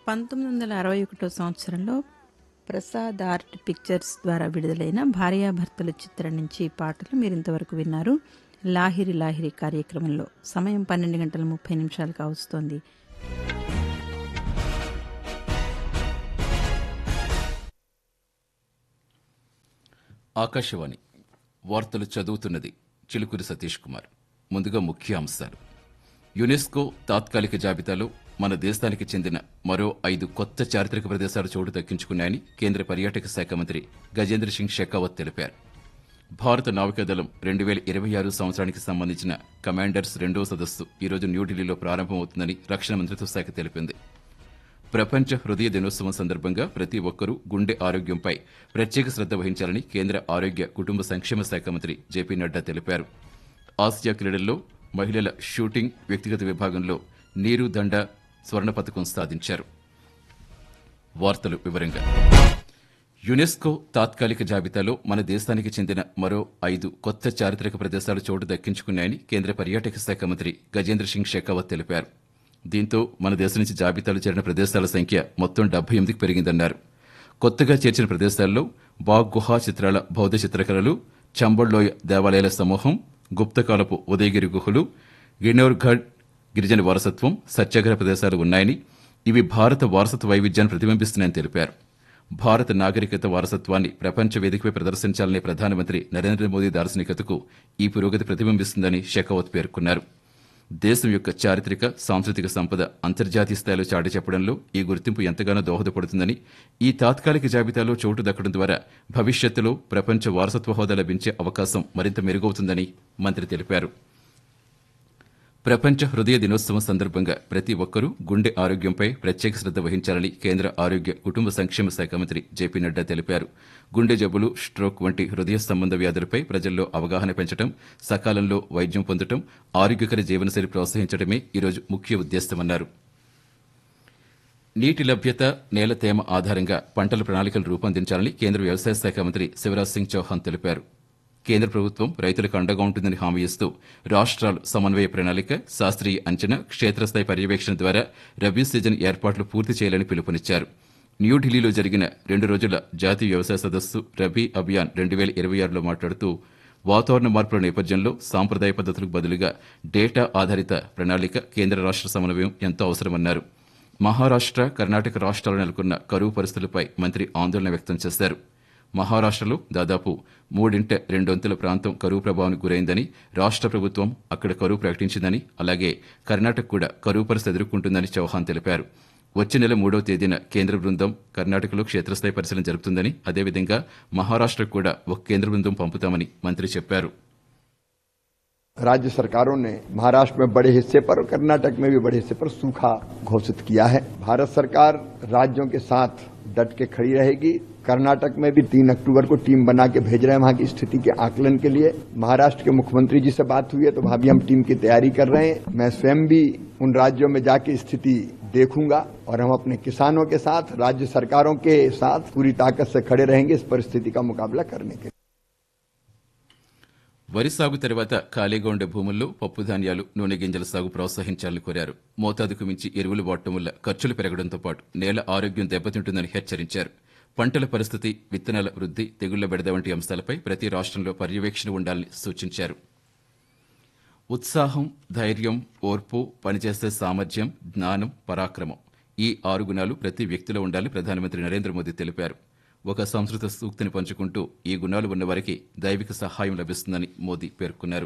పంతొమ్మిది వందల అరవై ఒకటో సంవత్సరంలో ప్రసాద్ ఆర్ట్ పిక్చర్స్ ద్వారా విడుదలైన భార్యాభర్తలు చిత్రం నుంచి పాటలు మీరు ఇంతవరకు విన్నారు లాహిరి లాహిరి కార్యక్రమంలో సమయం పన్నెండు గంటల ముప్పై నిమిషాలు కావస్తోంది ఆకాశవాణి వార్తలు చదువుతున్నది చిలుకూరి సతీష్ కుమార్ ముందుగా ముఖ్య అంశాలు యునెస్కో తాత్కాలిక జాబితాలో మన దేశానికి చెందిన మరో ఐదు కొత్త చారిత్రక ప్రదేశాలు చోటు దక్కించుకున్నాయని కేంద్ర పర్యాటక శాఖ మంత్రి గజేంద్ర సింగ్ షెకావత్ తెలిపారు భారత నావికాదళం రెండు వేల ఇరవై ఆరు సంవత్సరానికి సంబంధించిన కమాండర్స్ రెండో సదస్సు ఈరోజు న్యూఢిల్లీలో ప్రారంభమవుతుందని రక్షణ మంత్రిత్వ శాఖ తెలిపింది ప్రపంచ హృదయ దినోత్సవం సందర్భంగా ప్రతి ఒక్కరూ గుండె ఆరోగ్యంపై ప్రత్యేక శ్రద్ధ వహించాలని కేంద్ర ఆరోగ్య కుటుంబ సంక్షేమ శాఖ మంత్రి జేపీ నడ్డా తెలిపారు ఆసియా క్రీడల్లో మహిళల షూటింగ్ వ్యక్తిగత విభాగంలో నీరు దండ స్వర్ణ పథకం సాధించారు వార్తలు వివరంగా యునెస్కో తాత్కాలిక జాబితాలో మన దేశానికి చెందిన మరో ఐదు కొత్త చారిత్రక ప్రదేశాలు చోటు దక్కించుకున్నాయని కేంద్ర పర్యాటక శాఖ మంత్రి గజేంద్ర సింగ్ షెకావత్ తెలిపారు దీంతో మన దేశం నుంచి జాబితాలో చేరిన ప్రదేశాల సంఖ్య మొత్తం డెబ్బై ఎనిమిదికి పెరిగిందన్నారు కొత్తగా చేర్చిన ప్రదేశాల్లో బాగ్ గుహా చిత్రాల బౌద్ధ చిత్రకళలు చంబళ్లోయ దేవాలయాల సమూహం గుప్తకాలపు ఉదయగిరి గుహలు గిన్నోర్ఘడ్ గిరిజన వారసత్వం సత్యాగ్రహ ప్రదేశాలు ఉన్నాయని ఇవి భారత వారసత్వ వైవిధ్యాన్ని ప్రతిబింబిస్తున్నాయని తెలిపారు భారత నాగరికత వారసత్వాన్ని ప్రపంచ వేదికపై ప్రదర్శించాలనే ప్రధానమంత్రి నరేంద్ర మోదీ దార్శనికతకు ఈ పురోగతి ప్రతిబింబిస్తుందని షెకావత్ పేర్కొన్నారు దేశం యొక్క చారిత్రక సాంస్కృతిక సంపద అంతర్జాతీయ స్థాయిలో చాటి చెప్పడంలో ఈ గుర్తింపు ఎంతగానో దోహదపడుతుందని ఈ తాత్కాలిక జాబితాలో చోటు దక్కడం ద్వారా భవిష్యత్తులో ప్రపంచ వారసత్వ హోదా లభించే అవకాశం మరింత మెరుగవుతుందని మంత్రి తెలిపారు ప్రపంచ హృదయ దినోత్సవం సందర్భంగా ప్రతి ఒక్కరూ గుండె ఆరోగ్యంపై ప్రత్యేక శ్రద్ధ వహించాలని కేంద్ర ఆరోగ్య కుటుంబ సంక్షేమ శాఖ మంత్రి జేపీ నడ్డా తెలిపారు గుండె జబ్బులు స్ట్రోక్ వంటి హృదయ సంబంధ వ్యాధులపై ప్రజల్లో అవగాహన పెంచడం సకాలంలో వైద్యం పొందడం ఆరోగ్యకర జీవనశైలి ప్రోత్సహించడమే ఈరోజు ముఖ్య ఉద్దేశమన్నారు నీటి లభ్యత నేల తేమ ఆధారంగా పంటల ప్రణాళికలు రూపొందించాలని కేంద్ర వ్యవసాయ శాఖ మంత్రి శివరాజ్ సింగ్ చౌహాన్ తెలిపారు కేంద్ర ప్రభుత్వం రైతులకు అండగా ఉంటుందని హామీ ఇస్తూ రాష్ట్రాలు సమన్వయ ప్రణాళిక శాస్త్రీయ అంచనా క్షేత్రస్థాయి పర్యవేక్షణ ద్వారా రబీ సీజన్ ఏర్పాట్లు పూర్తి చేయాలని పిలుపునిచ్చారు న్యూఢిల్లీలో జరిగిన రెండు రోజుల జాతీయ వ్యవసాయ సదస్సు రబీ అభియాన్ రెండు వేల ఇరవై ఆరులో మాట్లాడుతూ వాతావరణ మార్పుల నేపథ్యంలో సాంప్రదాయ పద్ధతులకు బదులుగా డేటా ఆధారిత ప్రణాళిక కేంద్ర రాష్ట్ర సమన్వయం ఎంతో అవసరమన్నారు మహారాష్ట్ర కర్ణాటక రాష్ట్రాలు నెలకొన్న కరువు పరిస్థితులపై మంత్రి ఆందోళన వ్యక్తం చేశారు మహారాష్ట్రలో దాదాపు మూడింట రెండొంతుల ప్రాంతం కరువు ప్రభావానికి గురైందని రాష్ట్ర ప్రభుత్వం అక్కడ కరువు ప్రకటించిందని అలాగే కర్ణాటక కూడా కరువు పరిస్థితి ఎదుర్కొంటుందని చౌహాన్ తెలిపారు వచ్చే నెల మూడవ తేదీన కేంద్ర బృందం కర్ణాటకలో క్షేత్రస్థాయి పరిశీలన జరుపుతుందని అదేవిధంగా మహారాష్ట్రకు కూడా ఒక కేంద్ర బృందం పంపుతామని మంత్రి చెప్పారు राज्य सरकारों ने महाराष्ट्र में बड़े हिस्से पर और कर्नाटक में भी बड़े हिस्से पर सूखा घोषित किया है भारत सरकार राज्यों के साथ डट के खड़ी रहेगी कर्नाटक में भी तीन अक्टूबर को टीम बना के भेज रहे हैं वहां की स्थिति के आकलन के लिए महाराष्ट्र के मुख्यमंत्री जी से बात हुई है तो वहां भी हम टीम की तैयारी कर रहे हैं मैं स्वयं भी उन राज्यों में जाके स्थिति देखूंगा और हम अपने किसानों के साथ राज्य सरकारों के साथ पूरी ताकत से खड़े रहेंगे इस परिस्थिति का मुकाबला करने के लिए వరి సాగు తర్వాత ఖాళీగా ఉండే భూముల్లో పప్పు ధాన్యాలు నూనె గింజల సాగు ప్రోత్సహించాలని కోరారు మోతాదుకు మించి ఎరువులు వాడటం వల్ల ఖర్చులు పెరగడంతో పాటు నేల ఆరోగ్యం దెబ్బతింటుందని హెచ్చరించారు పంటల పరిస్థితి విత్తనాల వృద్ధి తెగుళ్ల బెడద వంటి అంశాలపై ప్రతి రాష్ట్రంలో పర్యవేక్షణ ఉండాలని సూచించారు ఉత్సాహం ధైర్యం ఓర్పు పనిచేసే సామర్థ్యం జ్ఞానం పరాక్రమం ఈ ఆరు గుణాలు ప్రతి వ్యక్తిలో ఉండాలని ప్రధానమంత్రి నరేంద్ర మోదీ తెలిపారు ఒక సంస్కృత సూక్తిని పంచుకుంటూ ఈ గుణాలు ఉన్నవారికి దైవిక సహాయం లభిస్తుందని మోదీ పేర్కొన్నారు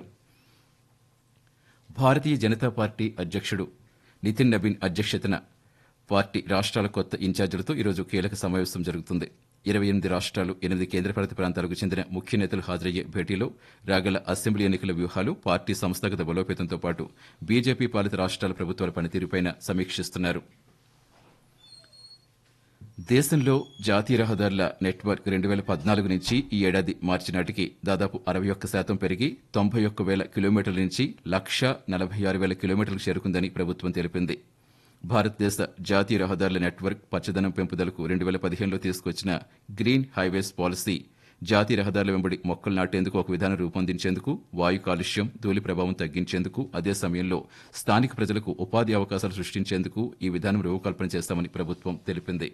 భారతీయ జనతా పార్టీ అధ్యక్షుడు నితిన్ నబీన్ అధ్యక్షతన పార్టీ రాష్ట్రాల కొత్త ఇన్ఛార్జీలతో ఈరోజు కీలక సమావేశం జరుగుతుంది ఇరవై ఎనిమిది రాష్ట్రాలు ఎనిమిది కేంద్రపాలిత ప్రాంతాలకు చెందిన ముఖ్య నేతలు హాజరయ్యే భేటీలో రాగల అసెంబ్లీ ఎన్నికల వ్యూహాలు పార్టీ సంస్థాగత బలోపేతంతో పాటు బీజేపీ పాలిత రాష్ట్రాల ప్రభుత్వాల పనితీరుపైన సమీక్షిస్తున్నారు దేశంలో జాతీయ రహదారుల నెట్వర్క్ రెండు వేల పద్నాలుగు నుంచి ఈ ఏడాది మార్చి నాటికి దాదాపు అరవై ఒక్క శాతం పెరిగి తొంభై ఒక్క వేల కిలోమీటర్ల నుంచి లక్ష నలభై ఆరు వేల కిలోమీటర్లకు చేరుకుందని ప్రభుత్వం తెలిపింది భారతదేశ జాతీయ రహదారుల నెట్వర్క్ పచ్చదనం పెంపుదలకు రెండు వేల పదిహేనులో తీసుకొచ్చిన గ్రీన్ హైవేస్ పాలసీ జాతీయ రహదారుల వెంబడి మొక్కలు నాటేందుకు ఒక విధానం రూపొందించేందుకు వాయు కాలుష్యం ధూళి ప్రభావం తగ్గించేందుకు అదే సమయంలో స్థానిక ప్రజలకు ఉపాధి అవకాశాలు సృష్టించేందుకు ఈ విధానం రూపకల్పన చేస్తామని ప్రభుత్వం తెలిపింది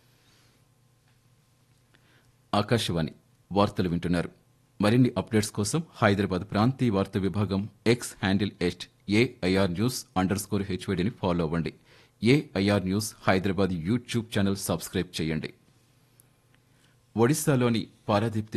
ఆకాశవాణి వార్తలు వింటున్నారు మరిన్ని అప్డేట్స్ కోసం హైదరాబాద్ ప్రాంతీయ వార్తా విభాగం X handle at AIR news underscore score హెచ్వైడిని ఫాలో అవ్వండి AIR news Hyderabad YouTube channel subscribe చేయండి ఒడిశాలోని పారాదీప్